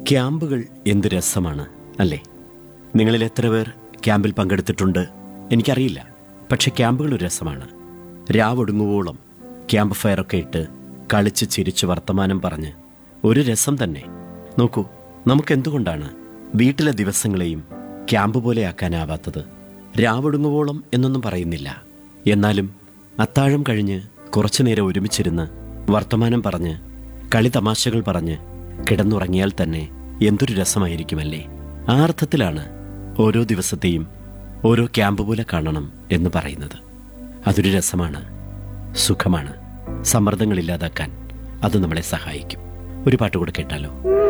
ക്യാമ്പുകൾ എന്ത് രസമാണ് അല്ലേ നിങ്ങളിൽ എത്ര പേർ ക്യാമ്പിൽ പങ്കെടുത്തിട്ടുണ്ട് എനിക്കറിയില്ല പക്ഷെ ക്യാമ്പുകൾ ഒരു രസമാണ് രാവൊടുങ്ങുവോളം ക്യാമ്പ് ഫയറൊക്കെ ഇട്ട് കളിച്ച് ചിരിച്ച് വർത്തമാനം പറഞ്ഞ് ഒരു രസം തന്നെ നോക്കൂ നമുക്കെന്തുകൊണ്ടാണ് വീട്ടിലെ ദിവസങ്ങളെയും ക്യാമ്പ് പോലെയാക്കാനാവാത്തത് രാവൊടുങ്ങുവോളം എന്നൊന്നും പറയുന്നില്ല എന്നാലും അത്താഴം കഴിഞ്ഞ് കുറച്ചു നേരം ഒരുമിച്ചിരുന്ന് വർത്തമാനം പറഞ്ഞ് കളി തമാശകൾ പറഞ്ഞ് കിടന്നുറങ്ങിയാൽ തന്നെ എന്തൊരു രസമായിരിക്കുമല്ലേ ആ അർത്ഥത്തിലാണ് ഓരോ ദിവസത്തെയും ഓരോ ക്യാമ്പ് പോലെ കാണണം എന്ന് പറയുന്നത് അതൊരു രസമാണ് സുഖമാണ് സമ്മർദ്ദങ്ങൾ ഇല്ലാതാക്കാൻ അത് നമ്മളെ സഹായിക്കും ഒരു പാട്ട് കൂടെ കേട്ടാലോ